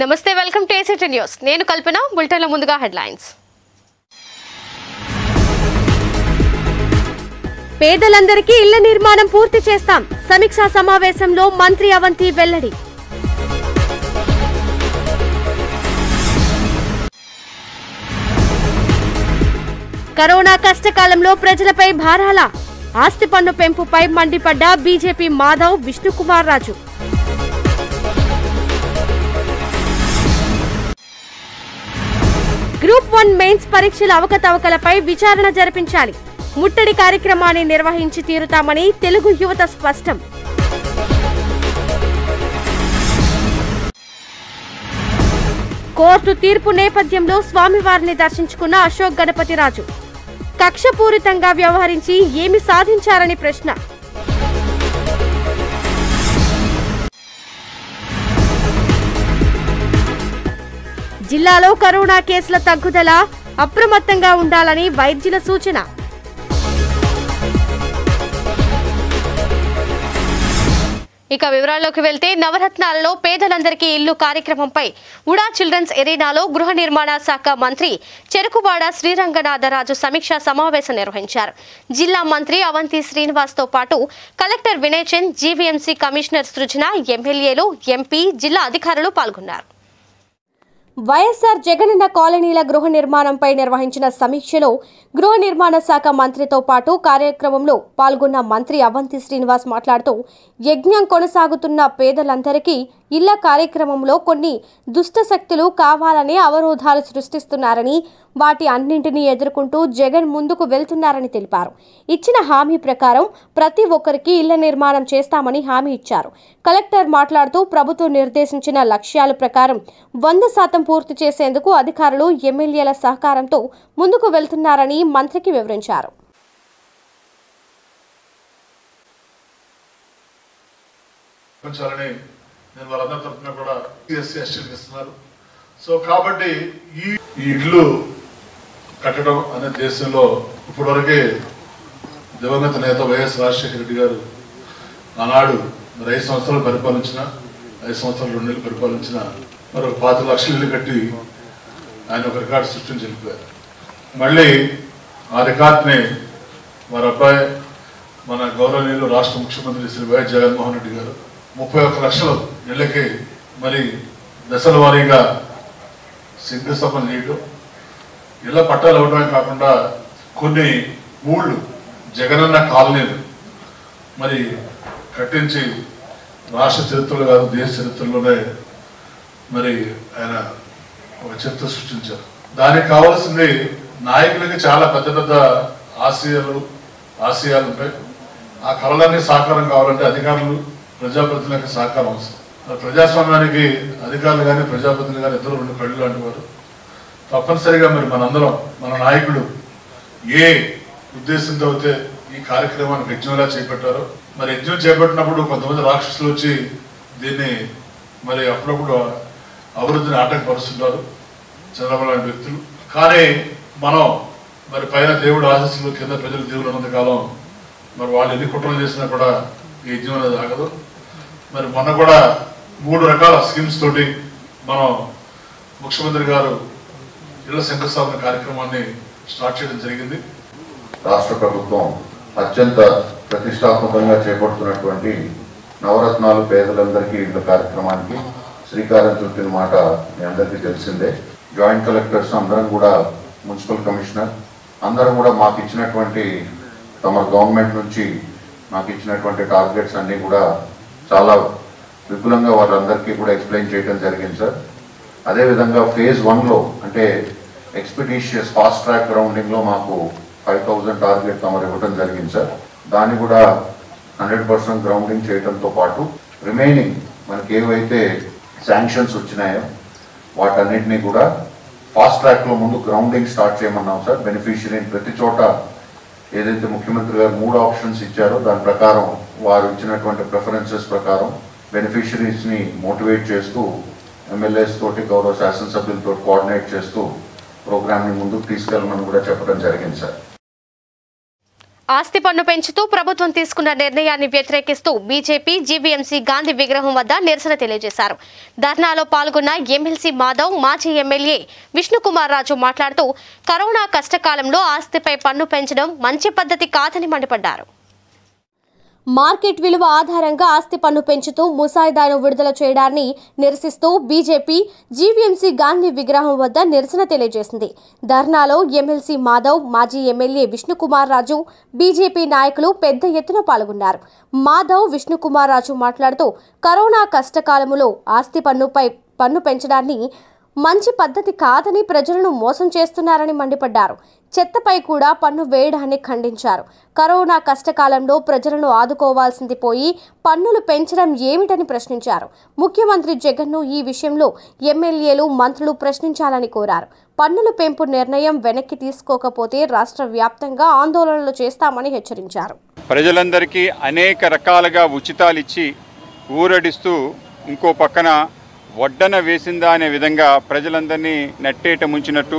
నమస్తే welcome to ACT news నేను కల్పన బులెటిన్ల ముందుగా హెడ్లైన్స్ పేదలందరికీ ఇళ్ల నిర్మాణం పూర్తి చేస్తాం సమీక్షా సమావేశంలో మంత్రి అవంతి వెల్లడి కరోనా కష్టకాలంలో ప్రజలపై భారాల ఆస్తి పన్ను పెంపుపై మండిపడ్డ BJP Madhav Vishnukumar Raju group one mains పరీక్షల అవకతవకలపై విచారణ జరిపించాలి ముట్టడి కార్యక్రమాన్ని నిర్వహించి తీరుతామని తెలుగు యువత స్పష్టం కోర్టు తీర్పు నేపథ్యంలో స్వామివారిని దర్శించుకున్న అశోక్ గణపతిరాజు కక్షపూరితంగా వ్యవహరించి ఏమి సాధించారని ప్రశ్న జిల్లాలో కరోనా కేసుల తగ్గుదల అప్రమత్తంగా ఉండాలని వైద్యుల సూచన ఇక వివరాల్లోకి వెళ్తే నవరత్నాలలో పేదలందరికీ ఇల్లు కార్యక్రమంపై ఉడా చిల్డ్రన్స్ ఎరీనాలో గృహ నిర్మాణ శాఖ మంత్రి చెరుకువాడ శ్రీరంగనాథరాజు సమీక్షా సమావేశం నిర్వహించారు జిల్లా మంత్రి అవంతి శ్రీనివాస్ తో పాటు collector Vinay Chand GVMC commissioner Srujana ఎమ్మెల్యేలు ఎంపీ జిల్లా అధికారులు పాల్గొన్నారు వైఎస్ఆర్ జగనన్న కాలనీల గృహ నిర్మాణంపై నిర్వహించిన సమీక్షలో గృహ నిర్మాణ శాఖ మంత్రితో పాటు కార్యక్రమంలో పాల్గొన్న మంత్రి అవంతి శ్రీనివాస్ మాట్లాడుతూ యజ్ఞం కొనసాగుతున్న పేదలందరికీ ఇళ్ల కార్యక్రమంలో కొన్ని దుష్ట శక్తులు కావాలనే అవరోధాలు సృష్టిస్తున్నారని వాటి అన్నింటినీ ఎదుర్కొంటూ జగన్ ముందుకు వెళ్తున్నారని తెలిపారు ఇచ్చిన హామీ ప్రకారం ప్రతి ఒక్కరికి ఇళ్ల నిర్మాణం చేస్తామని హామీ ఇచ్చారు కలెక్టర్ మాట్లాడుతూ ప్రభుత్వం నిర్దేశించిన లక్ష్యాల ప్రకారం వంద శాతం పూర్తి చేసేందుకు అధికారులు ఎమ్మెల్యేల సహకారంతో ముందుకు వెళ్తున్నారని మంత్రికి వివరించారు ఉంచాలని నేను వాళ్ళందరి తరఫున కూడా ఎస్సీ ఎస్టీలకు ఇస్తున్నారు సో కాబట్టి ఈ ఈ ఇల్లు కట్టడం అనే దేశంలో ఇప్పటివరకే దివంగత నేత వైఎస్ రాజశేఖర రెడ్డి గారు ఆనాడు మరి ఐదు సంవత్సరాలు పరిపాలించిన ఐదు సంవత్సరాలు రెండు నెలలు పరిపాలించిన మరి ఒక పాతి లక్షలు ఇల్లు కట్టి ఆయన ఒక రికార్డు సృష్టించి వెళ్ళిపోయారు మళ్ళీ ఆ రికార్డుని వారి అబ్బాయి మన గౌరవనీయులు రాష్ట్ర ముఖ్యమంత్రి శ్రీ వైఎస్ జగన్మోహన్ రెడ్డి గారు ముప్పై ఒక్క లక్షలు ఇళ్ళకి మరి దశల వారీగా శంకుస్థాపన చేయడం ఇళ్ళ పట్టాలు ఇవ్వడమే కాకుండా కొన్ని ఊళ్ళు జగనన్న కాలనీలు మరి కట్టించి రాష్ట్ర చరిత్రలో కాదు దేశ చరిత్రలోనే మరి ఆయన ఒక చరిత్ర సృష్టించారు దానికి కావాల్సింది నాయకులకి చాలా పెద్ద పెద్ద ఆశయాలు ఆశయాలు ఉంటాయి ఆ కళలన్నీ సాకారం కావాలంటే అధికారులు ప్రజాప్రతినిధులకు సహకారం అవసరం మరి ప్రజాస్వామ్యానికి అధికారులు కానీ ప్రజాప్రతినిధులు కానీ ఇద్దరు రెండు కళ్ళు లాంటి వారు తప్పనిసరిగా మరి మనందరం మన నాయకులు ఏ ఉద్దేశంతో అయితే ఈ కార్యక్రమాన్ని యజ్ఞంలా చేపట్టారో మరి యజ్ఞం చేపట్టినప్పుడు కొంతమంది రాక్షసులు వచ్చి దీన్ని మరి అప్పుడప్పుడు అభివృద్ధిని ఆటంకపరుస్తుంటారు చంద్రబాబు లాంటి వ్యక్తులు కానీ మనం మరి పైన దేవుడు ఆశస్సులు కింద ప్రజలు దేవుడు ఉన్నంత కాలం మరి వాళ్ళు ఎన్ని కుట్రలు చేసినా కూడా ఈ యజ్ఞం అనేది ఆగదు మరి మొన్న కూడా మూడు రకాల స్కీమ్స్ తోటి మనం ముఖ్యమంత్రి గారు ఇళ్ల శంకుస్థాపన కార్యక్రమాన్ని స్టార్ట్ చేయడం జరిగింది రాష్ట్ర ప్రభుత్వం అత్యంత ప్రతిష్టాత్మకంగా చేపడుతున్నటువంటి నవరత్నాలు పేదలందరికీ ఇళ్ళ కార్యక్రమానికి శ్రీకారం చుట్టిన మాట మీ అందరికీ తెలిసిందే జాయింట్ కలెక్టర్స్ అందరం కూడా మున్సిపల్ కమిషనర్ అందరం కూడా మాకు ఇచ్చినటువంటి తమ గవర్నమెంట్ నుంచి మాకు ఇచ్చినటువంటి టార్గెట్స్ అన్నీ కూడా చాలా విపులంగా వాళ్ళందరికీ కూడా ఎక్స్ప్లెయిన్ చేయడం జరిగింది సార్ అదేవిధంగా ఫేజ్ వన్లో అంటే ఎక్స్పిడిషియస్ ఫాస్ట్ ట్రాక్ గ్రౌండింగ్లో మాకు ఫైవ్ థౌజండ్ టార్గెట్ తమరు ఇవ్వడం జరిగింది సార్ దాన్ని కూడా హండ్రెడ్ పర్సెంట్ గ్రౌండింగ్ చేయడంతో పాటు రిమైనింగ్ మనకి ఏవైతే శాంక్షన్స్ వచ్చినాయో వాటన్నిటినీ కూడా ఫాస్ట్ ట్రాక్లో ముందు గ్రౌండింగ్ స్టార్ట్ చేయమన్నాం సార్ బెనిఫిషియరీని ప్రతి చోట ఏదైతే ముఖ్యమంత్రి గారు మూడు ఆప్షన్స్ ఇచ్చారో దాని ప్రకారం వారు ఇచ్చినటువంటి ప్రిఫరెన్సెస్ ప్రకారం బెనిఫిషరీస్ని మోటివేట్ చేస్తూ ఎమ్మెల్యేస్ తోటి గౌరవ శాసనసభ్యులతో కోఆర్డినేట్ చేస్తూ ప్రోగ్రామ్ని ముందుకు తీసుకెళ్ళమని కూడా చెప్పడం జరిగింది సార్ ఆస్తి పన్ను పెంచుతూ ప్రభుత్వం తీసుకున్న నిర్ణయాన్ని వ్యతిరేకిస్తూ బీజేపీ జీవీఎంసీ గాంధీ విగ్రహం వద్ద నిరసన తెలియజేశారు ధర్నాలో పాల్గొన్న ఎమ్మెల్సీ మాధవ్ మాజీ ఎమ్మెల్యే విష్ణుకుమార్ రాజు మాట్లాడుతూ కరోనా కష్టకాలంలో ఆస్తిపై పన్ను పెంచడం మంచి పద్ధతి కాదని మండిపడ్డారు మార్కెట్ విలువ ఆధారంగా ఆస్తి పన్ను పెంచుతూ ముసాయిదాను విడుదల చేయడాన్ని నిరసిస్తూ బీజేపీ జీవీఎంసీ గాంధీ విగ్రహం వద్ద నిరసన తెలియజేసింది ధర్నాలో ఎమ్మెల్సీ మాధవ్ మాజీ ఎమ్మెల్యే విష్ణుకుమార్ రాజు బీజేపీ నాయకులు పెద్ద ఎత్తున పాల్గొన్నారు మాధవ్ విష్ణుకుమార్ రాజు మాట్లాడుతూ కరోనా కష్టకాలములో ఆస్తి పన్నుపై పన్ను పెంచడాన్ని మంచి పద్ధతి కాదని ప్రజలను మోసం చేస్తున్నారని మండిపడ్డారు చెత్తపై కూడా పన్ను వేయడాన్ని ఖండించారు కరోనా కష్టకాలంలో ప్రజలను ఆదుకోవాల్సింది పోయి పన్నులు పెంచడం ఏమిటని ప్రశ్నించారు ముఖ్యమంత్రి జగన్ను ఈ విషయంలో ఎమ్మెల్యేలు మంత్రులు ప్రశ్నించాలని కోరారు పన్నుల పెంపు నిర్ణయం వెనక్కి తీసుకోకపోతే రాష్ట్ర వ్యాప్తంగా ఆందోళనలు చేస్తామని హెచ్చరించారు ప్రజలందరికీ అనేక రకాలుగా ఉచితాలు ఇచ్చి ఊరడిస్తూ ఇంకో పక్కన వడ్డన వేసిందా అనే విధంగా ప్రజలందరినీ నెట్టేట ముంచినట్టు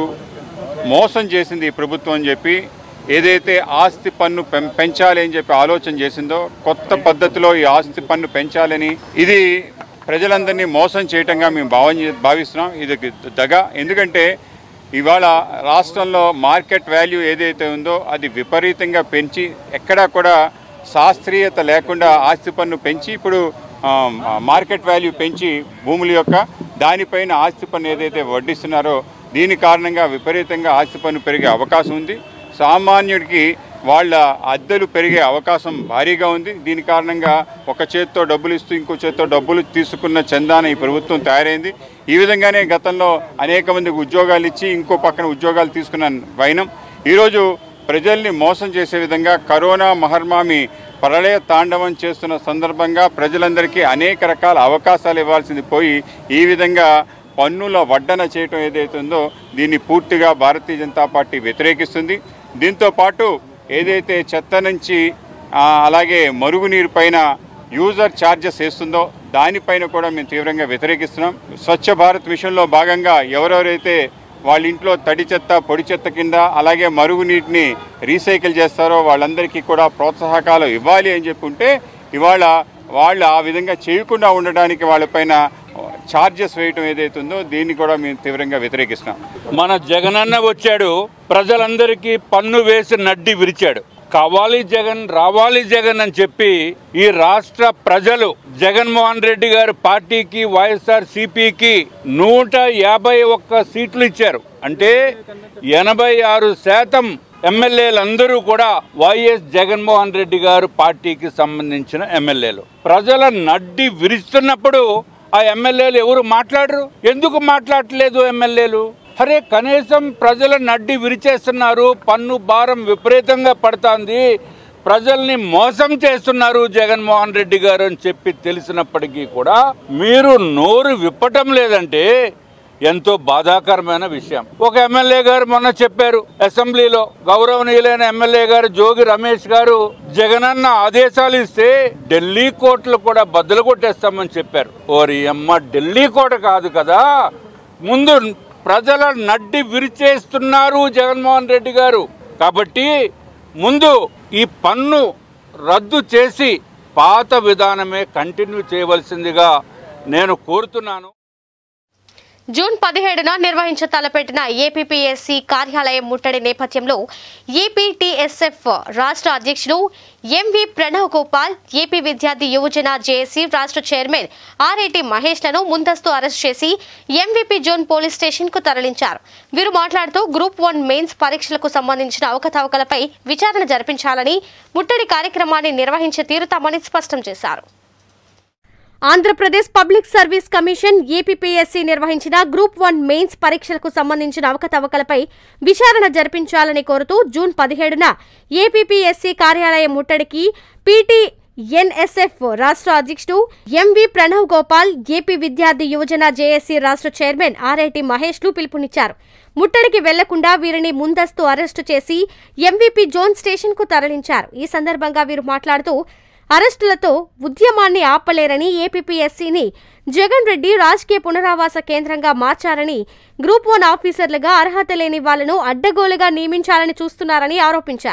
మోసం చేసింది ఈ ప్రభుత్వం అని చెప్పి ఏదైతే ఆస్తి పన్ను పెం పెంచాలి అని చెప్పి ఆలోచన చేసిందో కొత్త పద్ధతిలో ఈ ఆస్తి పన్ను పెంచాలని ఇది ప్రజలందరినీ మోసం చేయటంగా మేము భావం భావిస్తున్నాం ఇది దగ ఎందుకంటే ఇవాళ రాష్ట్రంలో మార్కెట్ వాల్యూ ఏదైతే ఉందో అది విపరీతంగా పెంచి ఎక్కడా కూడా శాస్త్రీయత లేకుండా ఆస్తి పన్ను పెంచి ఇప్పుడు ఆ, మార్కెట్ వాల్యూ పెంచి భూముల యొక్క దానిపైన ఆస్తి పన్ను ఏదైతే వడ్డిస్తున్నారో దీని కారణంగా విపరీతంగా ఆస్తి పన్ను పెరిగే అవకాశం ఉంది సామాన్యుడికి వాళ్ళ అద్దెలు పెరిగే అవకాశం భారీగా ఉంది దీని కారణంగా ఒక చేత్తో డబ్బులు ఇస్తూ ఇంకో చేత్తో డబ్బులు తీసుకున్న చందాన ఈ ప్రభుత్వం తయారైంది ఈ విధంగానే గతంలో అనేక మందికి ఉద్యోగాలు ఇచ్చి ఇంకో పక్కన ఉద్యోగాలు తీసుకున్న వైనం ఈరోజు ప్రజల్ని మోసం చేసే విధంగా కరోనా మహర్మామి ప్రళయ తాండవం చేస్తున్న సందర్భంగా ప్రజలందరికీ అనేక రకాల అవకాశాలు ఇవ్వాల్సింది పోయి ఈ విధంగా పన్నుల వడ్డన చేయటం ఏదైతే ఉందో దీన్ని పూర్తిగా భారతీయ జనతా పార్టీ వ్యతిరేకిస్తుంది దీంతో పాటు ఏదైతే చెత్త నుంచి ఆ, అలాగే మరుగునీరు పైన యూజర్ ఛార్జెస్ వేస్తుందో దానిపైన కూడా మేము తీవ్రంగా వ్యతిరేకిస్తున్నాం స్వచ్ఛ భారత్ మిషన్లో భాగంగా ఎవరెవరైతే వాళ్ళ ఇంట్లో తడి చెత్త పొడి చెత్త కింద అలాగే మరుగునీటిని రీసైకిల్ చేస్తారో వాళ్ళందరికీ కూడా ప్రోత్సాహకాలు ఇవ్వాలి అని చెప్పి ఉంటే ఇవాళ వాళ్ళు ఆ విధంగా చేయకుండా ఉండడానికి వాళ్ళపైన ఛార్జెస్ వేయటం ఏదైతే ఉందో దీన్ని కూడా మేము తీవ్రంగా వ్యతిరేకిస్తున్నాం మన జగనన్న వచ్చాడు ప్రజలందరికీ పన్ను వేసి నడ్డి విరిచాడు కావాలి జగన్ రావాలి జగన్ అని చెప్పి ఈ రాష్ట్ర ప్రజలు జగన్మోహన్ రెడ్డి గారి పార్టీకి వైఎస్ఆర్ సిపికి నూట యాభై ఒక్క సీట్లు ఇచ్చారు అంటే ఎనభై ఆరు శాతం ఎమ్మెల్యేలందరూ కూడా వైఎస్ జగన్మోహన్ రెడ్డి గారు పార్టీకి సంబంధించిన ఎమ్మెల్యేలు ప్రజల నడ్డి విరుస్తున్నప్పుడు ఆ ఎమ్మెల్యేలు ఎవరు మాట్లాడరు ఎందుకు మాట్లాడట్లేదు ఎమ్మెల్యేలు అరే కనీసం ప్రజల నడ్డి విరిచేస్తున్నారు పన్ను భారం విపరీతంగా పడుతుంది ప్రజల్ని మోసం చేస్తున్నారు జగన్మోహన్ రెడ్డి గారు అని చెప్పి తెలిసినప్పటికీ కూడా మీరు నోరు విప్పటం లేదంటే ఎంతో బాధాకరమైన విషయం ఒక ఎమ్మెల్యే గారు మొన్న చెప్పారు అసెంబ్లీలో గౌరవనీయులైన ఎమ్మెల్యే గారు జోగి రమేష్ గారు జగనన్న ఆదేశాలు ఇస్తే ఢిల్లీ కోర్టులు కూడా బద్దలు కొట్టేస్తామని చెప్పారు ఓరి అమ్మ ఢిల్లీ కోట కాదు కదా ముందు ప్రజల నడ్డి విరిచేస్తున్నారు జగన్మోహన్ రెడ్డి గారు కాబట్టి ముందు ఈ పన్ను రద్దు చేసి పాత విధానమే కంటిన్యూ చేయవలసిందిగా నేను కోరుతున్నాను జూన్ పదిహేడున నిర్వహించ తలపెట్టిన ఏపీపీఎస్సీ కార్యాలయం ముట్టడి నేపథ్యంలో ఏపీటీఎస్ఎఫ్ రాష్ట్ర అధ్యక్షుడు ఎంవి ప్రణవ్ గోపాల్ ఏపీ విద్యార్థి యువజన జేఏసీ రాష్ట్ర చైర్మన్ ఆర్ఏటి మహేష్లను ముందస్తు అరెస్ట్ చేసి ఎంవీపీ జోన్ పోలీస్ స్టేషన్ కు తరలించారు వీరు మాట్లాడుతూ గ్రూప్ వన్ మెయిన్స్ పరీక్షలకు సంబంధించిన అవకతవకలపై విచారణ జరిపించాలని ముట్టడి కార్యక్రమాన్ని నిర్వహించి తీరుతామని స్పష్టం చేశారు Andhra Pradesh public service commission APPSC నిర్వహించిన గ్రూప్ వన్ మెయిన్స్ పరీక్షలకు సంబంధించిన అవకతవకలపై విచారణ జరిపించాలని కోరుతూ జూన్ పదిహేడున ఏపీపీఎస్సీ కార్యాలయం ముట్టడికి పీటీ ఎన్ఎస్ఎఫ్ రాష్ట్ర అధ్యక్షుడు ఎంవి ప్రణవ్ గోపాల్ ఏపీ విద్యార్థి యువజన జేఏసీ రాష్ట్ర చైర్మన్ ఆర్ఐటి మహేష్లు పిలుపునిచ్చారు ముట్టడికి వెళ్లకుండా వీరిని ముందస్తు అరెస్టు చేసి ఎంవీపీ జోన్ స్టేషన్ కు తరలించారు ఈ సందర్భంగా వీరు మాట్లాడుతూ అరెస్టులతో ఉద్యమాన్ని ఆపలేరని ఏపీపీఎస్సీని జగన్ రెడ్డి రాజకీయ పునరావాస కేంద్రంగా మార్చారని గ్రూప్ వన్ ఆఫీసర్లుగా అర్హత లేని వాళ్లను అడ్డగోలుగా నియమించాలని చూస్తున్నారని ఆరోపించారు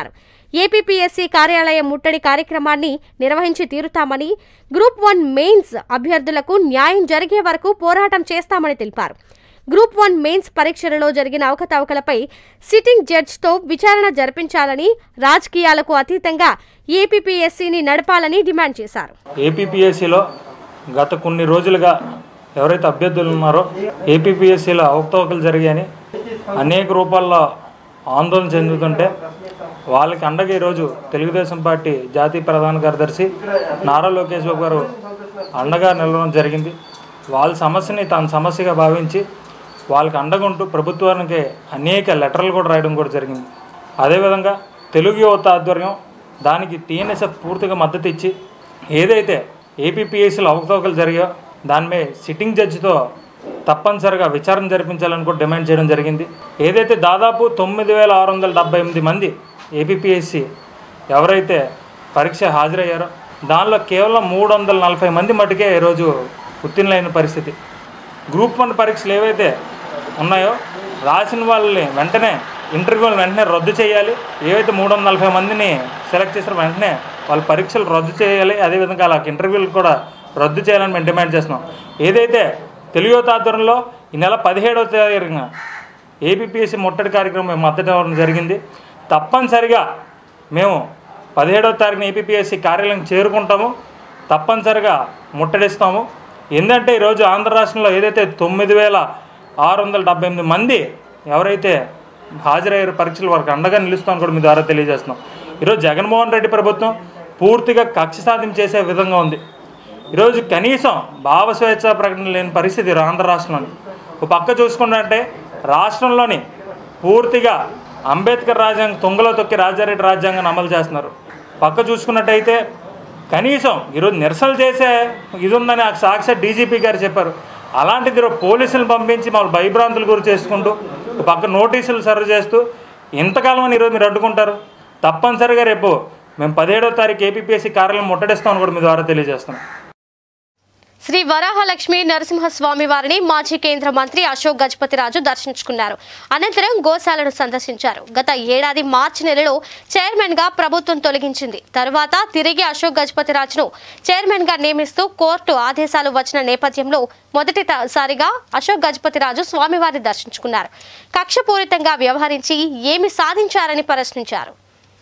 ఏపీపీఎస్సీ కార్యాలయం ముట్టడి కార్యక్రమాన్ని నిర్వహించి తీరుతామని గ్రూప్ వన్ మెయిన్స్ అభ్యర్థులకు న్యాయం జరిగే వరకు పోరాటం చేస్తామని తెలిపారు గ్రూప్ వన్ మెయిన్స్ పరీక్షలలో జరిగిన అవకతవకలపై సిట్టింగ్ జడ్జితో విచారణ జరిపించాలని రాజకీయాలకు అతీతంగా ఏపీపీఎస్సీని నడపాలని డిమాండ్ చేశారు ఏపీపీఎస్సీలో గత కొన్ని రోజులుగా ఎవరైతే అభ్యర్థులు ఉన్నారో ఏపీపీఎస్సీలో అవకతవకలు జరిగాయని అనేక రూపాల్లో ఆందోళన చెందుతుంటే వాళ్ళకి అండగా ఈరోజు తెలుగుదేశం పార్టీ జాతీయ ప్రధాన కార్యదర్శి నారా లోకేష్ బాబు గారు అండగా నిలవడం జరిగింది వాళ్ళ సమస్యని తన సమస్యగా భావించి వాళ్ళకి అండగా ఉంటూ ప్రభుత్వానికి అనేక లెటర్లు కూడా రాయడం కూడా జరిగింది అదేవిధంగా తెలుగు యువత ఆధ్వర్యం దానికి టీఎన్ఎస్ఎఫ్ పూర్తిగా మద్దతు ఇచ్చి ఏదైతే ఏపీపీఎస్సీలో అవకతవకలు జరిగాయో దాని మీద సిట్టింగ్ జడ్జితో తప్పనిసరిగా విచారణ జరిపించాలని కూడా డిమాండ్ చేయడం జరిగింది ఏదైతే దాదాపు తొమ్మిది వేల ఆరు వందల డెబ్బై ఎనిమిది మంది ఏపీపీఎస్సీ ఎవరైతే పరీక్ష హాజరయ్యారో దానిలో కేవలం మూడు వందల నలభై మంది మటుకే ఈరోజు ఉత్తీర్ణులైన పరిస్థితి గ్రూప్ వన్ పరీక్షలు ఏవైతే ఉన్నాయో రాసిన వాళ్ళని వెంటనే ఇంటర్వ్యూలు వెంటనే రద్దు చేయాలి ఏవైతే మూడు వందల నలభై మందిని సెలెక్ట్ చేసిన వెంటనే వాళ్ళ పరీక్షలు రద్దు చేయాలి అదేవిధంగా వాళ్ళకి ఇంటర్వ్యూలు కూడా రద్దు చేయాలని మేము డిమాండ్ చేస్తున్నాం ఏదైతే తెలుగు యువత ఆధ్వర్యంలో ఈ నెల పదిహేడవ తారీఖున ఏపీపీఎస్సీ ముట్టడి కార్యక్రమం మేము మద్దతు ఇవ్వడం జరిగింది తప్పనిసరిగా మేము పదిహేడవ తారీఖున ఏపీపీఎస్సీ కార్యాలయం చేరుకుంటాము తప్పనిసరిగా ముట్టడిస్తాము ఏంటంటే ఈరోజు ఆంధ్ర రాష్ట్రంలో ఏదైతే తొమ్మిది వేల ఆరు వందల డెబ్బై ఎనిమిది మంది ఎవరైతే హాజరయ్యారు పరీక్షలు వారికి అండగా నిలుస్తామని కూడా మీ ద్వారా తెలియజేస్తున్నాం ఈరోజు జగన్మోహన్ రెడ్డి ప్రభుత్వం పూర్తిగా కక్ష సాధన చేసే విధంగా ఉంది ఈరోజు కనీసం భావ స్వేచ్ఛ ప్రకటన లేని పరిస్థితి ఆంధ్ర రాష్ట్రంలోని ఒక పక్క చూసుకుంటే రాష్ట్రంలోని పూర్తిగా అంబేద్కర్ రాజ్యాంగం తుంగలో తొక్కి రాజారెడ్డి రాజ్యాంగాన్ని అమలు చేస్తున్నారు పక్క చూసుకున్నట్టయితే కనీసం ఈరోజు నిరసనలు చేసే ఇది ఉందని ఆ సాక్షాత్ డీజీపీ గారు చెప్పారు అలాంటిది ఈరోజు పోలీసులు పంపించి మమ్మల్ని భయభ్రాంతులు గురి చేసుకుంటూ ఒక పక్క నోటీసులు సర్వ్ చేస్తూ ఇంతకాలం అని ఈరోజు మీరు అడ్డుకుంటారు తప్పనిసరిగా రేపు మేము పదిహేడవ తారీఖు ఏపీపీఎస్సీ కార్యాలయం ముట్టడిస్తామని కూడా మీ ద్వారా తెలియజేస్తున్నాం శ్రీ వరాహలక్ష్మి నరసింహస్వామి వారిని మాజీ కేంద్ర మంత్రి అశోక్ గజపతిరాజు దర్శించుకున్నారు అనంతరం గోశాలను సందర్శించారు గత ఏడాది మార్చి నెలలో చైర్మన్ గా ప్రభుత్వం తొలగించింది తరువాత తిరిగి అశోక్ గజపతిరాజును చైర్మన్ గా నియమిస్తూ కోర్టు ఆదేశాలు వచ్చిన నేపథ్యంలో మొదటిసారిగా అశోక్ గజపతిరాజు స్వామివారిని దర్శించుకున్నారు కక్షపూరితంగా వ్యవహరించి ఏమి సాధించారని ప్రశ్నించారు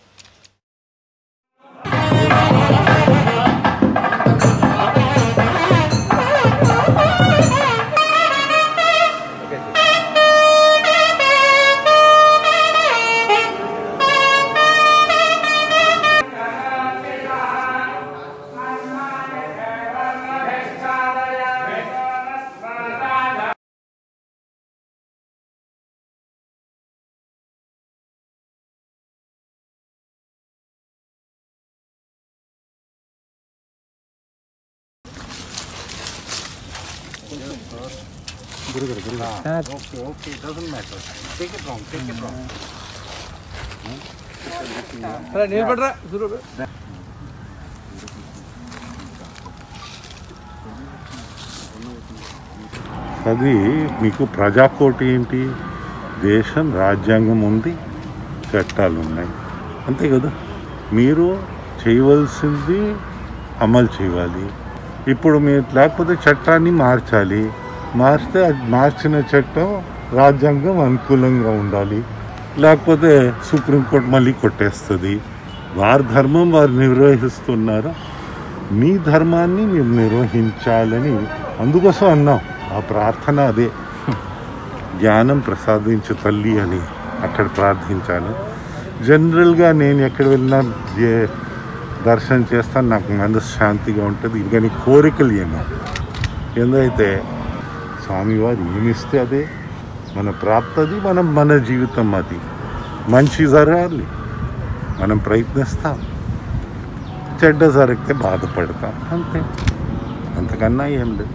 అది మీకు ప్రజాకోటి ఏంటి దేశం రాజ్యాంగం ఉంది చట్టాలు ఉన్నాయి అంతే కదా మీరు చేయవలసింది అమలు చేయాలి ఇప్పుడు మీరు లేకపోతే చట్టాన్ని మార్చాలి మార్చితే అది మార్చిన చట్టం రాజ్యాంగం అనుకూలంగా ఉండాలి లేకపోతే సుప్రీంకోర్టు మళ్ళీ కొట్టేస్తుంది వారి ధర్మం వారు నిర్వహిస్తున్నారు మీ ధర్మాన్ని మీరు నిర్వహించాలని అందుకోసం అన్నాం ఆ ప్రార్థన అదే జ్ఞానం ప్రసాదించు తల్లి అని అక్కడ ప్రార్థించాను జనరల్గా నేను ఎక్కడ వెళ్ళినా ఏ- దర్శనం చేస్తాను నాకు మనసు శాంతిగా ఉంటుంది కానీ కోరికలు ఏమో ఏందైతే స్వామివారు ఏమిస్తే అదే మన ప్రాప్తది మనం మన జీవితం అది మంచి జరగాలి మనం ప్రయత్నిస్తాం చెడ్డ జరిగితే బాధపడతాం అంతే అంతకన్నా ఏం లేదు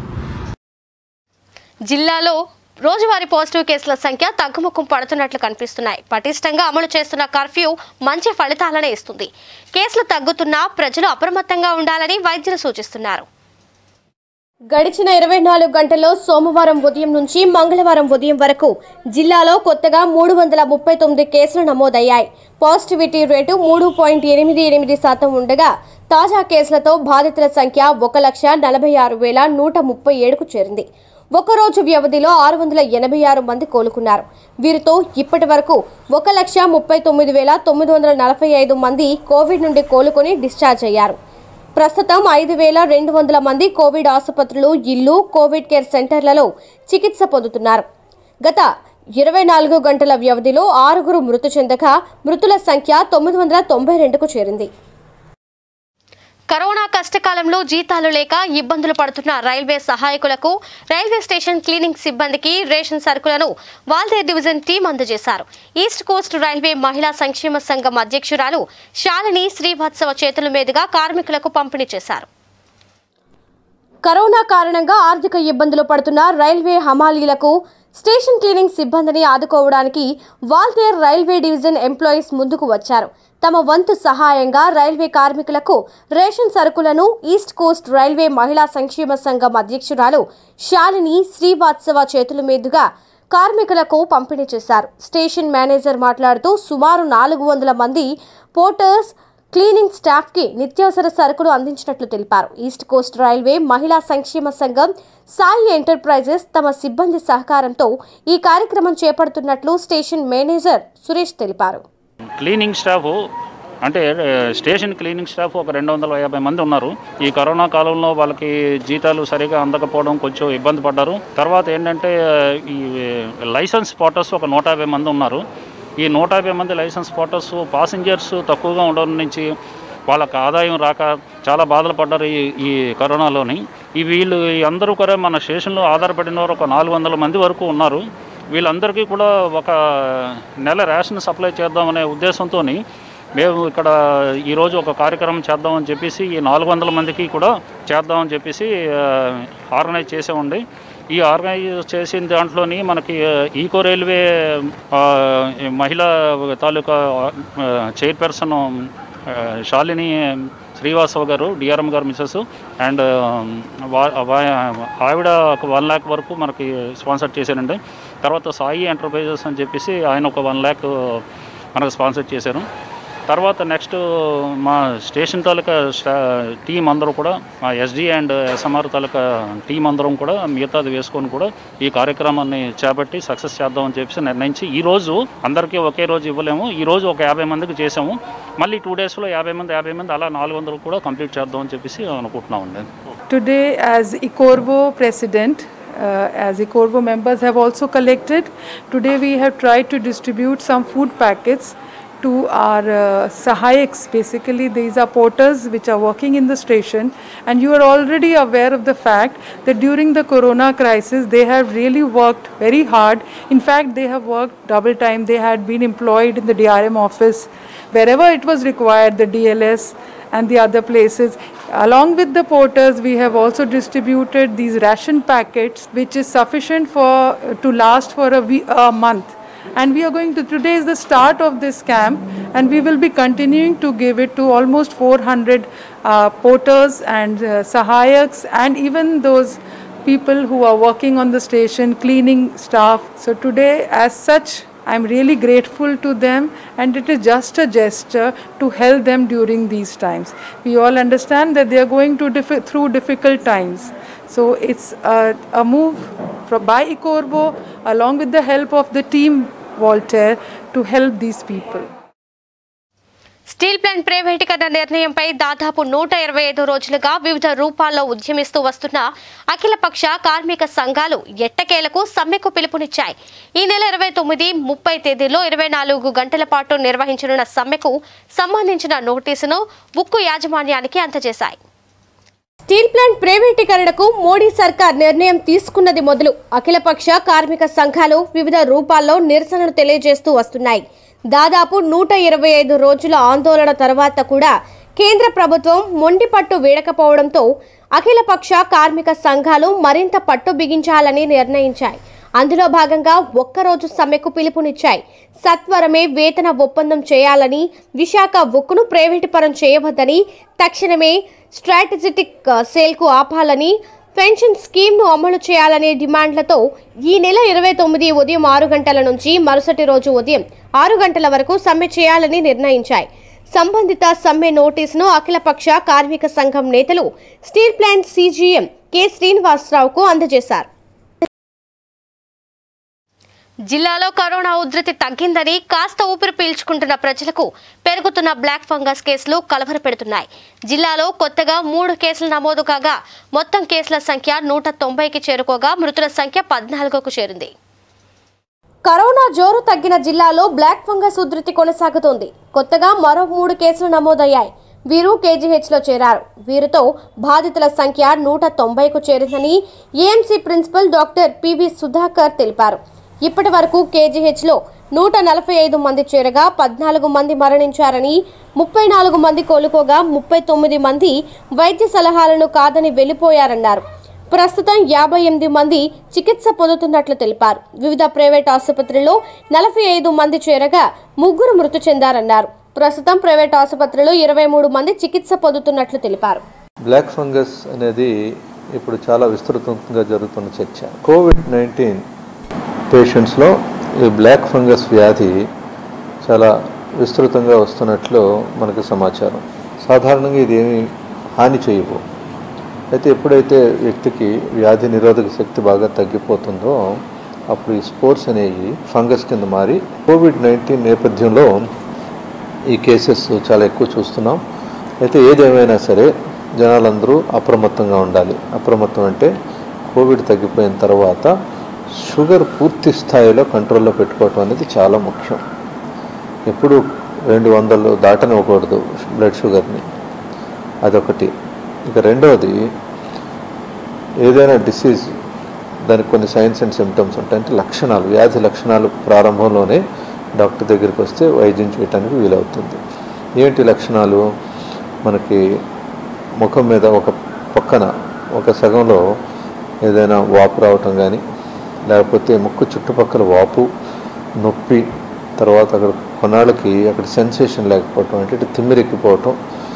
జిల్లాలో రోజువారీ పాజిటివ్ కేసుల సంఖ్య తగ్గుముఖం పడుతున్నట్లు కనిపిస్తున్నాయి పటిష్టంగా అమలు చేస్తున్న కర్ఫ్యూ మంచి ఫలితాలనే ఇస్తుంది కేసులు తగ్గుతున్నా ప్రజలు అప్రమత్తంగా ఉండాలని వైద్యులు సూచిస్తున్నారు గడిచిన ఇరవై నాలుగు గంటల్లో సోమవారం ఉదయం నుంచి మంగళవారం ఉదయం వరకు జిల్లాలో కొత్తగా మూడు వందల ముప్పై తొమ్మిది కేసులు నమోదయ్యాయి పాజిటివిటీ రేటు మూడు పాయింట్ ఎనిమిది ఎనిమిది శాతం ఉండగా తాజా కేసులతో బాధితుల సంఖ్య ఒక లక్ష నలభై ఆరు వేల నూట ముప్పై ఏడుకు చేరింది ఒకరోజు వ్యవధిలో ఆరు వందల ఎనభై ఆరు మంది కోలుకున్నారు వీరితో ఇప్పటి వరకు ఒక లక్ష ముప్పై తొమ్మిది వేల తొమ్మిది వందల నలభై ఐదు మంది కోవిడ్ నుండి కోలుకొని డిశ్చార్జ్ అయ్యారు ప్రస్తుతం ఐదు వేల రెండు వందల మంది కోవిడ్ ఆసుపత్రులు ఇల్లు కోవిడ్ కేర్ సెంటర్లలో చికిత్స పొందుతున్నారు గత ఇరవై నాలుగు గంటల వ్యవధిలో ఆరుగురు మృతి చెందగా మృతుల సంఖ్య తొమ్మిది వందల తొంభై రెండుకు చేరింది కరోనా కష్టకాలంలో జీతాలు లేక ఇబ్బందులు పడుతున్న రైల్వే సహాయకులకు రైల్వే స్టేషన్ క్లీనింగ్ సిబ్బందికి రేషన్ సరుకులను వాల్తేర్ డివిజన్ టీం అందజేశారు ఈస్ట్ కోస్ట్ రైల్వే మహిళా సంక్షేమ సంఘం అధ్యక్షురాలు శాలిని శ్రీవాత్సవ చేతుల మీదుగా కార్మికులకు పంపిణీ చేశారు కరోనా కారణంగా ఆర్థిక ఇబ్బందులు పడుతున్న రైల్వే హమాలీలకు స్టేషన్ క్లీనింగ్ సిబ్బందిని ఆదుకోవడానికి వాల్తేర్ రైల్వే డివిజన్ ఎంప్లాయీస్ ముందుకు వచ్చారు తమ వంతు సహాయంగా రైల్వే కార్మికులకు రేషన్ సరుకులను ఈస్ట్ కోస్ట్ రైల్వే మహిళా సంక్షేమ సంఘం అధ్యక్షురాలు శాలిని శ్రీవాత్సవ చేతుల మీదుగా కార్మికులకు పంపిణీ చేశారు స్టేషన్ మేనేజర్ మాట్లాడుతూ సుమారు నాలుగు వందల మంది పోర్టర్స్ క్లీనింగ్ స్టాఫ్ కి నిత్యావసర సరుకులు అందించినట్లు తెలిపారు ఈస్ట్ కోస్ట్ రైల్వే మహిళా సంక్షేమ సంఘం సాయి ఎంటర్ప్రైజెస్ తమ సిబ్బంది సహకారంతో ఈ కార్యక్రమం చేపడుతున్నట్లు స్టేషన్ మేనేజర్ సురేష్ తెలిపారు క్లీనింగ్ స్టాఫ్ అంటే ఆ, స్టేషన్ క్లీనింగ్ స్టాఫ్ ఒక రెండు వందల యాభై మంది ఉన్నారు ఈ కరోనా కాలంలో వాళ్ళకి జీతాలు సరిగా అందకపోవడం కొంచెం ఇబ్బంది పడ్డారు తర్వాత ఏంటంటే ఆ, ఈ లైసెన్స్ పోటర్స్ ఒక నూట యాభై మంది ఉన్నారు ఈ నూట యాభై మంది లైసెన్స్ పోటర్స్ పాసింజర్స్ తక్కువగా ఉండడం నుంచి వాళ్ళకి ఆదాయం రాక చాలా బాధలు పడ్డారు ఈ ఈ కరోనాలోని ఈ వీళ్ళు ఈ అందరూ కూడా మన స్టేషన్లో ఆధారపడిన వారు ఒక నాలుగు వందల మంది వరకు ఉన్నారు వీళ్ళందరికీ కూడా ఒక నెల రేషన్ సప్లై చేద్దామనే ఉద్దేశంతో మేము ఇక్కడ ఈరోజు ఒక కార్యక్రమం చేద్దామని చెప్పేసి ఈ నాలుగు వందల మందికి కూడా చేద్దామని చెప్పేసి ఆ, ఆర్గనైజ్ చేసామండి ఈ ఆర్గనైజ్ చేసిన దాంట్లోని మనకి ఆ, ఈకో రైల్వే ఆ, ఈ మహిళా తాలూకా ఆ, చైర్పర్సన్ ఆ, శాలిని శ్రీవాసవ్ గారు డిఆర్ఎం గారు మిస్సెస్ అండ్ వా- వా- ఆవిడ ఒక వన్ ల్యాక్ వరకు మనకి స్పాన్సర్ చేశారండి తర్వాత సాయి ఎంటర్ప్రైజెస్ అని చెప్పేసి ఆయన ఒక వన్ ల్యాక్ మనకు స్పాన్సర్ చేశారు తర్వాత నెక్స్ట్ మా స్టేషన్ తాలూకా స్టా టీం అందరూ కూడా మా SD and SMR taluka team అందరం కూడా మిగతాది వేసుకొని కూడా ఈ కార్యక్రమాన్ని చేపట్టి సక్సెస్ చేద్దామని చెప్పేసి నిర్ణయించి ఈ రోజు అందరికీ ఒకే రోజు ఇవ్వలేము ఈ రోజు ఒక యాభై మందికి చేసాము మళ్ళీ టూ డేస్లో యాభై మంది యాభై మంది అలా నాలుగు వందలు కూడా కంప్లీట్ చేద్దామని చెప్పేసి అనుకుంటున్నామండి Today, as Ecorvo president, uh, as Ecorvo members have also collected, today we have tried to distribute some food packets to our uh, Sahayaks. Basically, these are porters which are working in the station, and you are already aware of the fact that during the corona crisis, they have really worked very hard. In fact, they have worked double time. They had been employed in the DRM office wherever it was required, the DLS and the other places. Along with the porters, we have also distributed these ration packets, which is sufficient for to last for a, we- a month. And we are going to today is the start of this camp, and we will be continuing to give it to almost 400 uh, porters and uh, sahayaks, and even those people who are working on the station, cleaning staff. So today, as such, I'm really grateful to them, and it is just a gesture to help them during these times. We all understand that they are going to diffi- through difficult times. So it's a, a move from, by Ecorvo along with the help of the team Voltaire to help these people. Steel plant ప్రైవేటీకరణ నిర్ణయంపై దాదాపు నూట ఇరవై ఐదు రోజులుగా వివిధ రూపాల్లో ఉద్యమిస్తూ వస్తున్న అఖిలపక్ష కార్మిక సంఘాలు ఎట్టకేలకు సమ్మెకు పిలుపునిచ్చాయి ఈ నెల ఇరవై తొమ్మిది ముప్పై తేదీలో ఇరవై నాలుగు గంటల పాటు నిర్వహించనున్న సమ్మెకు సంబంధించిన నోటీసును ఉక్కు యాజమాన్యానికి అందజేశాయి స్టీల్ ప్లాంట్ ప్రైవేటీకరణకు మోడీ సర్కార్ నిర్ణయం తీసుకున్నది మొదలు అఖిలపక్ష కార్మిక సంఘాలు వివిధ రూపాల్లో నిరసనలు తెలియజేస్తూ వస్తున్నాయి దాదాపు నూట ఇరవై ఐదు రోజుల ఆందోళన తర్వాత కూడా కేంద్ర ప్రభుత్వం మొండి పట్టు వీడకపోవడంతో అఖిలపక్ష కార్మిక సంఘాలు మరింత పట్టు బిగించాలని నిర్ణయించాయి అందులో భాగంగా ఒక్కరోజు సమ్మెకు పిలుపునిచ్చాయి సత్వరమే వేతన ఒప్పందం చేయాలని విశాఖ ఉక్కును ప్రైవేటు పరం చేయవద్దని తక్షణమే స్ట్రాటజిటిక్ సేల్కు ఆపాలని పెన్షన్ స్కీమ్ను అమలు చేయాలనే డిమాండ్లతో ఈ నెల ఇరవై తొమ్మిది ఉదయం ఆరు గంటల నుంచి మరుసటి రోజు ఉదయం ఆరు గంటల వరకు సమ్మె చేయాలని నిర్ణయించాయి సంబంధిత సమ్మె నోటీసును అఖిలపక్ష కార్మిక సంఘం నేతలు స్టీల్ ప్లాంట్ సీజీఎం కె శ్రీనివాసరావుకు అందజేశారు జిల్లాలో కరోనా ఉధృతి తగ్గిందని కాస్త ఊపిరి పీల్చుకుంటున్న ప్రజలకు పెరుగుతున్న బ్లాక్ ఫంగస్ కేసులు కలవరపెడుతున్నాయి జిల్లాలో కొత్తగా మూడు కేసులు నమోదు కాగా మొత్తం కేసుల సంఖ్య నూట తొంభైకి చేరుకోగా మృతుల సంఖ్య పద్నాలుగుకు చేరింది కరోనా జోరు తగ్గిన జిల్లాలో బ్లాక్ ఫంగస్ ఉధృతి కొనసాగుతోంది కొత్తగా మరో మూడు కేసులు నమోదయ్యాయి వీరు కేజీహెచ్ లో చేరారు వీరితో బాధితుల సంఖ్య నూట తొంభైకు చేరిందని AMC principal doctor PV Sudhakar తెలిపారు ఇప్పటి వరకు కేజీహెచ్ లో నూట నలభై ఐదు మంది చేరగా పద్నాలుగు మంది మరణించారని ముప్పై నాలుగు మంది కోలుకోగా ముప్పై తొమ్మిది మంది వైద్య సలహాలను కాదని వెళ్లిపోయారన్నారు ప్రస్తుతం యాభై ఎనిమిది మంది చికిత్స పొందుతున్నట్లు తెలిపారు వివిధ ప్రైవేట్ ఆసుపత్రుల్లో నలభై ఐదు మంది చేరగా ముగ్గురు మృతి చెందారన్నారు ప్రస్తుతం ప్రైవేట్ ఆసుపత్రిలో ఇరవై మూడు మంది చికిత్స పొందుతున్నట్లు తెలిపారు బ్లాక్ ఫంగస్ అనేది ఇప్పుడు చాలా విస్తృతంగా జరుగుతున్న చర్చ కోవిడ్ నైన్టీన్ పేషెంట్స్లో ఈ బ్లాక్ ఫంగస్ వ్యాధి చాలా విస్తృతంగా వస్తున్నట్లు మనకు సమాచారం సాధారణంగా ఇది ఏమి హాని చేయవు అయితే ఎప్పుడైతే వ్యక్తికి వ్యాధి నిరోధక శక్తి బాగా తగ్గిపోతుందో అప్పుడు ఈ స్పోర్ట్స్ అనేవి ఫంగస్ కింద మారి కోవిడ్ నైన్టీన్ నేపథ్యంలో ఈ కేసెస్ చాలా ఎక్కువ చూస్తున్నాం అయితే ఏదేమైనా సరే జనాలందరూ అప్రమత్తంగా ఉండాలి అప్రమత్తం అంటే కోవిడ్ తగ్గిపోయిన తర్వాత షుగర్ పూర్తి స్థాయిలో కంట్రోల్లో పెట్టుకోవటం అనేది చాలా ముఖ్యం ఎప్పుడు రెండు వందలు దాటనివ్వకూడదు బ్లడ్ షుగర్ని అదొకటి ఇక రెండవది ఏదైనా డిసీజ్ దానికి కొన్ని సైన్స్ అండ్ సిమ్టమ్స్ ఉంటాయి అంటే లక్షణాలు వ్యాధి లక్షణాలు ప్రారంభంలోనే డాక్టర్ దగ్గరికి వస్తే వైద్యం చేయడానికి వీలవుతుంది ఏంటి లక్షణాలు మనకి ముఖం మీద ఒక పక్కన ఒక సగంలో ఏదైనా వాపు రావటం కానీ లేకపోతే ముక్కు చుట్టుపక్కల వాపు నొప్పి తర్వాత అక్కడ కొన్నాళ్ళకి అక్కడ సెన్సేషన్ లేకపోవటం అంటే ఇటు తిమ్మిరెక్కిపోవటం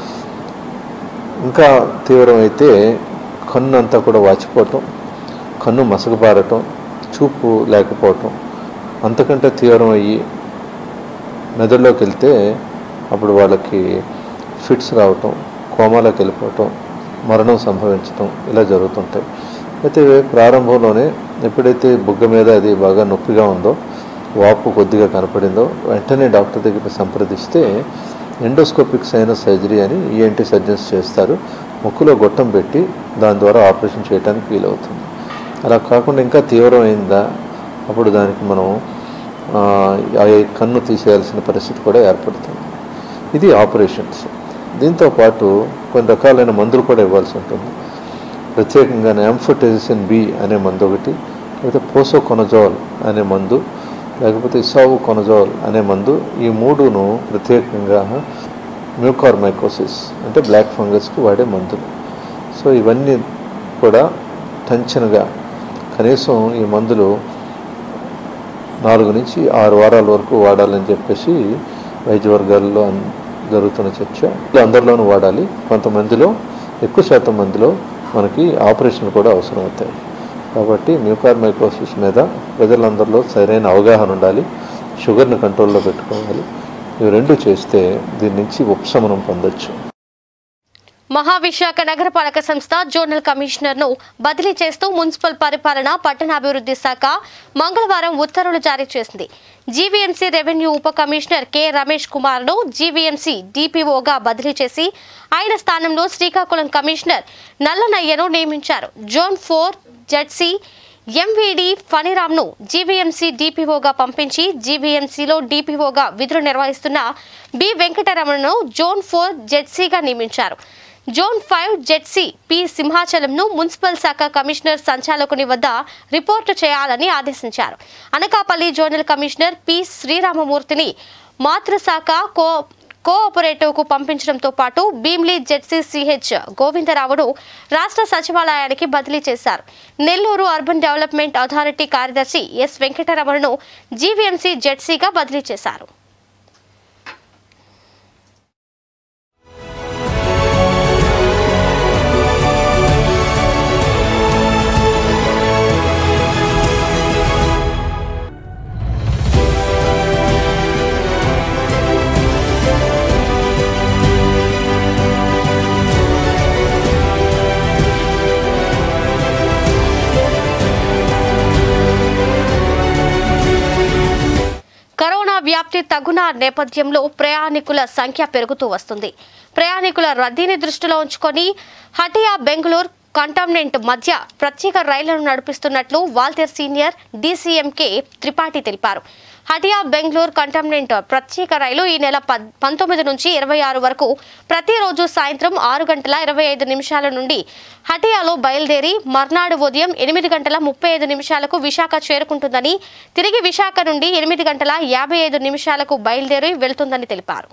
ఇంకా తీవ్రమైతే కన్ను అంతా కూడా వాచిపోవటం కన్ను మసకబారటం చూపు లేకపోవటం అంతకంటే తీవ్రమయ్యి మెదడులోకి వెళ్తే అప్పుడు వాళ్ళకి ఫిట్స్ రావటం కోమాలోకి వెళ్ళిపోవటం మరణం సంభవించటం ఇలా జరుగుతుంటాయి అయితే ప్రారంభంలోనే ఎప్పుడైతే బుగ్గ మీద అది బాగా నొప్పిగా ఉందో వాపు కొద్దిగా కనపడిందో వెంటనే డాక్టర్ దగ్గర సంప్రదిస్తే ఎండోస్కోపిక్ సైనస్ సర్జరీ అని ఈఎన్టీ సర్జన్స్ చేస్తారు ముక్కులో గొట్టం పెట్టి దాని ద్వారా ఆపరేషన్ చేయడానికి వీలవుతుంది అలా కాకుండా ఇంకా తీవ్రమైందా అప్పుడు దానికి మనం ఆ, ఆ కన్ను తీసేయాల్సిన పరిస్థితి కూడా ఏర్పడుతుంది ఇది ఆపరేషన్స్ దీంతో పాటు కొన్ని రకాలైన మందులు కూడా ఇవ్వాల్సి ఉంటుంది ప్రత్యేకంగా యాంఫోటెజిసిన్ బి అనే మందు ఒకటి లేకపోతే పోసోకొనజోల్ అనే మందు లేకపోతే ఇసావు కొనజోల్ అనే మందు ఈ మూడును ప్రత్యేకంగా మ్యూకార్మైకోసిస్ అంటే బ్లాక్ ఫంగస్కి వాడే మందులు సో ఇవన్నీ కూడా టెన్షన్గా కనీసం ఈ మందులు నాలుగు నుంచి ఆరు వారాల వరకు వాడాలని చెప్పేసి వైద్య వర్గాల్లో అన్- జరుగుతున్న చర్చ ఇలా అందరిలోనూ వాడాలి కొంతమందిలో ఎక్కువ శాతం మందిలో మనకి ఆపరేషన్ కూడా అవసరం అవుతాయి కాబట్టి మ్యూకార్మైకోసిస్ మీద ప్రజలందరిలో సరైన అవగాహన ఉండాలి షుగర్ని కంట్రోల్లో పెట్టుకోవాలి ఇవి రెండు చేస్తే దీని నుంచి ఉపశమనం పొందొచ్చు మహావిశాఖ నగరపాలక సంస్థ జోనల్ కమిషనర్ ను బదిలీ చేస్తూ మున్సిపల్ పరిపాలన పట్టణాభివృద్ధి శాఖ మంగళవారం ఉత్తర్వులు జారీ చేసింది జీవీఎంసీ రెవెన్యూ ఉప కమిషనర్ కె రమేష్ కుమార్ ను జీవీఎంసీ డిపిఓగా బదిలీ చేసి ఆయన స్థానంలో శ్రీకాకుళం కమిషనర్ నల్లనయ్యను నియమించారు జోన్ ఫోర్ జడ్సీ ఎంవీడి ఫణిరామ్ను జీవీఎంసీ డిపిఓగా పంపించి జీవీఎంసీలో డిపిఓగా విధులు నిర్వహిస్తున్న బి వెంకటరమణను జోన్ ఫోర్ జెడ్సీగా నియమించారు జోన్ ఫైవ్ జెడ్సీ పి సింహాచలంను మున్సిపల్ శాఖ కమిషనర్ సంచాలకుని వద్ద రిపోర్టు చేయాలని ఆదేశించారు అనకాపల్లి జోనల్ కమిషనర్ పి శ్రీరామమూర్తిని మాతృశాఖ కో కోఆపరేటివ్కు పంపించడంతో పాటు భీమ్లీ జెడ్సీ సిహెచ్ గోవిందరావును రాష్ట్ర సచివాలయానికి బదిలీ చేశారు నెల్లూరు అర్బన్ డెవలప్మెంట్ అథారిటీ కార్యదర్శి ఎస్ వెంకటరమణను జీవీఎంసీ జెడ్సీగా బదిలీ చేశారు పూర్తి తగున నేపథ్యంలో ప్రయాణికుల సంఖ్య పెరుగుతూ వస్తుంది ప్రయాణికుల రద్దీని దృష్టిలో ఉంచుకొని హటియా బెంగళూరు కంటోన్మెంట్ మధ్య ప్రత్యేక రైళ్లను నడిపిస్తున్నట్లు వాల్తేర్ సీనియర్ డీసీఎంకే త్రిపాఠి తెలిపారు హటియా బెంగళూరు కంటోన్మెంట్ ప్రత్యేక రైలు ఈ నెల పద్- పంతొమ్మిది నుంచి ఇరవై ఆరు వరకు ప్రతిరోజు సాయంత్రం ఆరు గంటల ఇరవై ఐదు నిమిషాల నుండి హటియాలో బయలుదేరి మర్నాడు ఉదయం ఎనిమిది గంటల ముప్పై ఐదు నిమిషాలకు విశాఖ చేరుకుంటుందని తిరిగి విశాఖ నుండి ఎనిమిది గంటల యాభై ఐదు నిమిషాలకు బయలుదేరి వెళ్తుందని తెలిపారు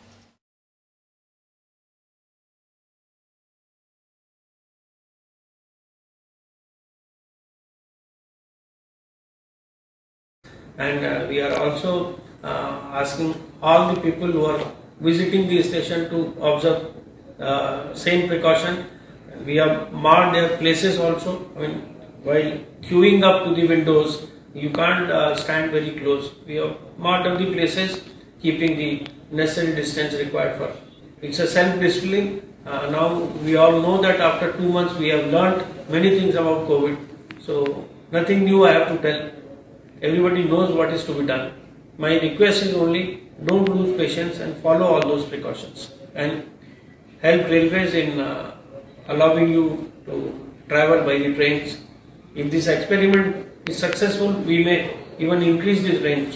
and uh, we are also uh, asking all the people who are visiting the station to observe uh, same precaution. We have marked their places also. I mean, while queuing up to the windows, you can't uh, stand very close. We have marked up the places, keeping the necessary distance required for. It's a self-discipline. Uh, now we all know that after two months we have learnt many things about COVID. So nothing new I have to tell. Everybody knows what is to be done. My request is only don't lose patience and follow all those precautions and help railways in uh, allowing you to travel by the trains. If this experiment is successful, we may even increase the range.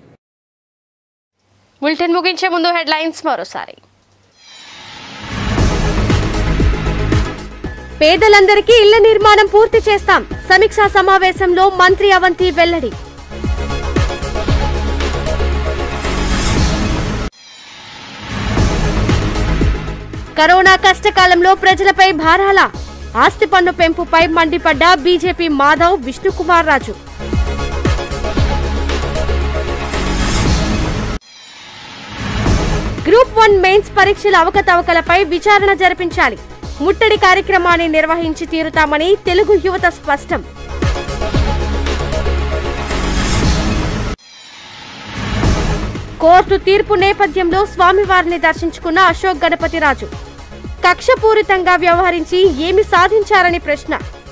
Bulletin ముగించే ముందు headlines మరోసారి పేదలందరికీ ఇళ్ల నిర్మాణం పూర్తి చేస్తాం సమీక్షా సమావేశంలో మంత్రి అవంతి వెల్లడి కరోనా కష్టకాలంలో ప్రజలపై భారాల ఆస్తి పన్ను పెంపుపై మండిపడ్డ BJP Madhav Vishnukumar Raju group one mains పరీక్షల అవకతవకలపై విచారణ జరిపించాలి ముట్టడి కార్యక్రమాన్ని నిర్వహించి తీరుతామని తెలుగు యువత స్పష్టం కోర్టు తీర్పు నేపథ్యంలో స్వామివారిని దర్శించుకున్న అశోక్ గణపతిరాజు కక్షపూరితంగా వ్యవహరించి ఏమి సాధించారని ప్రశ్న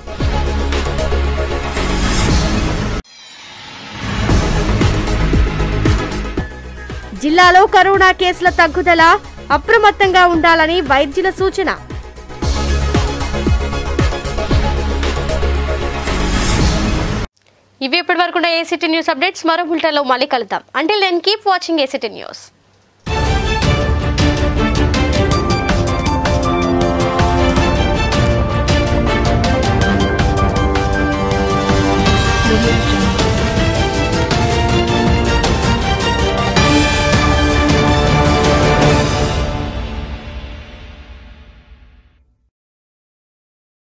జిల్లాలో కరోనా కేసుల తగ్గుదల అప్రమత్తంగా ఉండాలని వైద్యుల సూచన ఇవి ఇప్పటి వరకు ఏసీటీ న్యూస్ అప్డేట్స్ మరో బులెటిన్లో మళ్ళీ కలుద్దాం until then keep watching ACT news